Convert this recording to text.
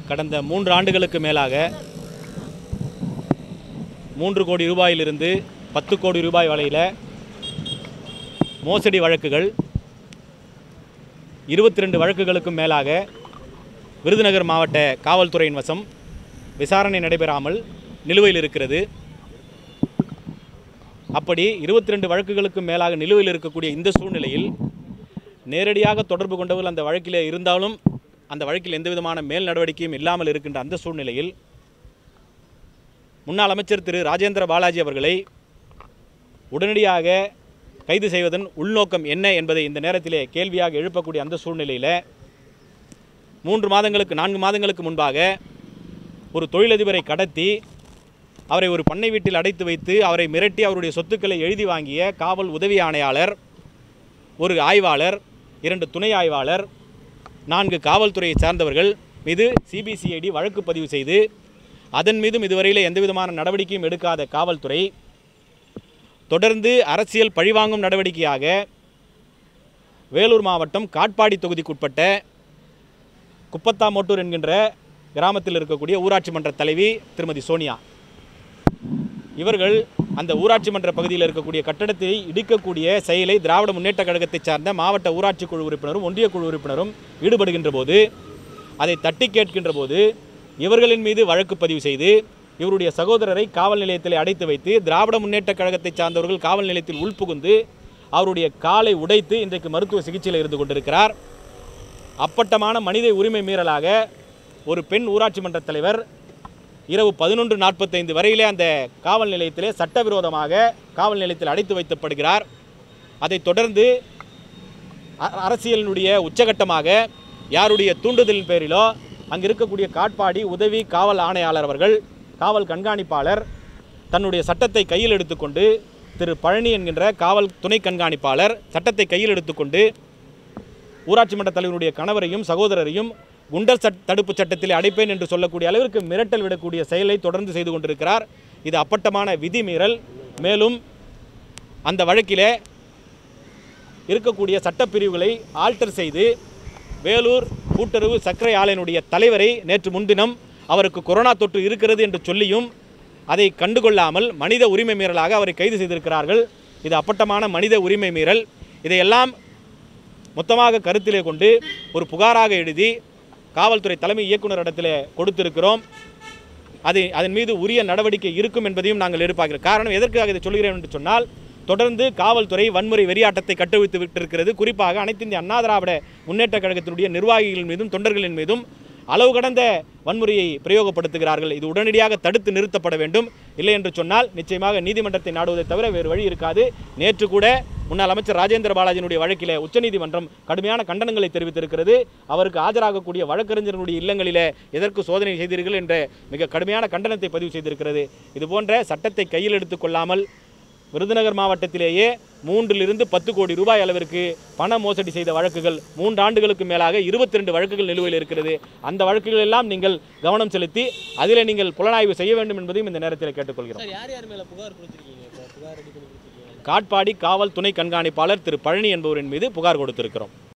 கடந்த மூன்று ஆண்டுகளுக்கு மேலாக மூன்று கோடி ரூபாயிலிருந்து பத்து கோடி ரூபாய் வரையில் மோசடி வழக்குகள் இருபத்தி ரெண்டு வழக்குகளுக்கும் மேலாக விருதுநகர் மாவட்ட காவல்துறையின் வசம் விசாரணை நடைபெறாமல் நிலுவையில் இருக்கிறது அப்படி இருபத்தி ரெண்டு வழக்குகளுக்கும் மேலாக நிலுவையில் இருக்கக்கூடிய இந்த சூழ்நிலையில் நேரடியாக தொடர்பு கொண்டவர்கள் அந்த வழக்கில் இருந்தாலும் அந்த வழக்கில் எந்த விதமான மேல் நடவடிக்கையும் இல்லாமல் இருக்கின்ற அந்த சூழ்நிலையில் முன்னாள் அமைச்சர் திரு ராஜேந்திர பாலாஜி அவர்களை உடனடியாக கைது செய்வதன் உள்நோக்கம் என்ன என்பதை இந்த நேரத்திலே கேள்வியாக எழுப்பக்கூடிய அந்த சூழ்நிலையில் மூன்று மாதங்களுக்கு நான்கு மாதங்களுக்கு முன்பாக ஒரு தொழிலதிபரை கடத்தி அவரை ஒரு பண்ணை வீட்டில் அடைத்து வைத்து அவரை மிரட்டி அவருடைய சொத்துக்களை எழுதி வாங்கிய காவல் உதவி ஆணையாளர் ஒரு ஆய்வாளர் இரண்டு துணை ஆய்வாளர் நான்கு காவல்துறையை சார்ந்தவர்கள் மீது சிபிசிஐடி வழக்கு பதிவு செய்து அதன் மீதும் இதுவரையில் எந்தவிதமான நடவடிக்கையும் எடுக்காத காவல்துறை தொடர்ந்து அரசியல் பழிவாங்கும் நடவடிக்கையாக வேலூர் மாவட்டம் காட்பாடி தொகுதிக்குட்பட்ட குப்பத்தாமோட்டூர் என்கின்ற கிராமத்தில் இருக்கக்கூடிய ஊராட்சி மன்ற தலைவி திருமதி சோனியா இவர்கள் அந்த ஊராட்சி மன்ற பகுதியில் இருக்கக்கூடிய கட்டடத்தை இடிக்கக்கூடிய செயலை திராவிட முன்னேற்ற கழகத்தை சார்ந்த மாவட்ட ஊராட்சி குழு உறுப்பினரும் ஒன்றிய குழு உறுப்பினரும் ஈடுபடுகின்ற போது அதை தட்டி கேட்கின்ற போது இவர்களின் மீது வழக்கு பதிவு செய்து இவருடைய சகோதரரை காவல் நிலையத்தில் அடைத்து வைத்து திராவிட முன்னேற்ற கழகத்தை சார்ந்தவர்கள் காவல் நிலையத்தில் உள்புகுந்து அவருடைய காலை உடைத்து இன்றைக்கு மருத்துவ சிகிச்சையில் இருந்து கொண்டிருக்கிறார் அப்பட்டமான மனித உரிமை மீறலாக ஒரு பெண் ஊராட்சி மன்ற தலைவர் இரவு பதினொன்று நாற்பத்தைந்து வரையிலே அந்த காவல் நிலையத்திலே சட்டவிரோதமாக காவல் நிலையத்தில் அடைத்து வைக்கப்படுகிறார் அதைத் தொடர்ந்து அ- அரசியலினுடைய உச்சகட்டமாக யாருடைய தூண்டுதலின் பேரிலோ அங்கு இருக்கக்கூடிய காட்பாடி உதவி காவல் ஆணையாளர் அவர்கள் காவல் கண்காணிப்பாளர் தன்னுடைய சட்டத்தை கையில் எடுத்துக்கொண்டு திரு பழனி என்கின்ற காவல் துணை கண்காணிப்பாளர் சட்டத்தை கையில் எடுத்துக்கொண்டு ஊராட்சி மன்ற தலைவருடைய கணவரையும் சகோதரரையும் குண்டர் சட் தடுப்பு சட்டத்தில் அடைப்பேன் என்று சொல்லக்கூடிய அளவிற்கு மிரட்டல் விடக்கூடிய செயலை தொடர்ந்து செய்து கொண்டிருக்கிறார் இது அப்பட்டமான விதிமீறல் மேலும் அந்த வழக்கிலே இருக்கக்கூடிய சட்டப்பிரிவுகளை ஆல்டர் செய்து வேலூர் கூட்டுறவு சர்க்கரை ஆலையினுடைய தலைவரை நேற்று முன்தினம் அவருக்கு கொரோனா தொற்று இருக்கிறது என்று சொல்லியும் அதை கண்டுகொள்ளாமல் மனித உரிமை மீறலாக அவரை கைது செய்திருக்கிறார்கள் இது அப்பட்டமான மனித உரிமை மீறல் இதையெல்லாம் மொத்தமாக கருத்திலே கொண்டு ஒரு புகாராக எழுதி காவல்துறை தலைமை இயக்குனரிடத்தில் கொடுத்திருக்கிறோம் அது அதன் மீது உரிய நடவடிக்கை இருக்கும் என்பதையும் நாங்கள் எதிர்பார்க்கிறோம் காரணம் எதற்காக இதை சொல்கிறேன் என்று சொன்னால் தொடர்ந்து காவல்துறை வன்முறை வெறியாட்டத்தை கட்டவிழ்த்து விட்டிருக்கிறது குறிப்பாக அனைத்து இந்திய அண்ணா திராவிட முன்னேற்ற கழகத்தினுடைய நிர்வாகிகள் மீதும் தொண்டர்களின் மீதும் அளவு கடந்த வன்முறையை பிரயோகப்படுத்துகிறார்கள் இது உடனடியாக தடுத்து நிறுத்தப்பட வேண்டும் இல்லை என்று சொன்னால் நிச்சயமாக நீதிமன்றத்தை நாடுவதை தவிர வேறு வழி இருக்காது நேற்று கூட முன்னாள் அமைச்சர் ராஜேந்திர பாலாஜியினுடைய வழக்கிலே உச்சநீதிமன்றம் கடுமையான கண்டனங்களை தெரிவித்திருக்கிறது அவருக்கு ஆஜராகக்கூடிய வழக்கறிஞர்களுடைய இல்லங்களிலே எதற்கு சோதனை செய்தீர்கள் என்ற மிக கடுமையான கண்டனத்தை பதிவு செய்திருக்கிறது இதுபோன்ற சட்டத்தை கையில் எடுத்துக்கொள்ளாமல் விருதுநகர் மாவட்டத்திலேயே மூன்றிலிருந்து பத்து கோடி ரூபாய் அளவிற்கு பண மோசடி செய்த வழக்குகள் மூன்று ஆண்டுகளுக்கு மேலாக இருபத்தி ரெண்டு வழக்குகள் நிலுவையில் இருக்கிறது அந்த வழக்குகள் எல்லாம் நீங்கள் கவனம் செலுத்தி அதில் நீங்கள் புலனாய்வு செய்ய வேண்டும் என்பதையும் இந்த நேரத்தில் கேட்டுக்கொள்கிறோம் சார் யார் யார் மேல புகார் கொடுத்துருக்கீங்க இப்போ புகார் ரெடி பண்ணி கொடுத்துருக்கீங்க காட்பாடி காவல் துணை கண்காணிப்பாளர் திரு பழனி என்பவரின் மீது புகார் கொடுத்திருக்கிறோம்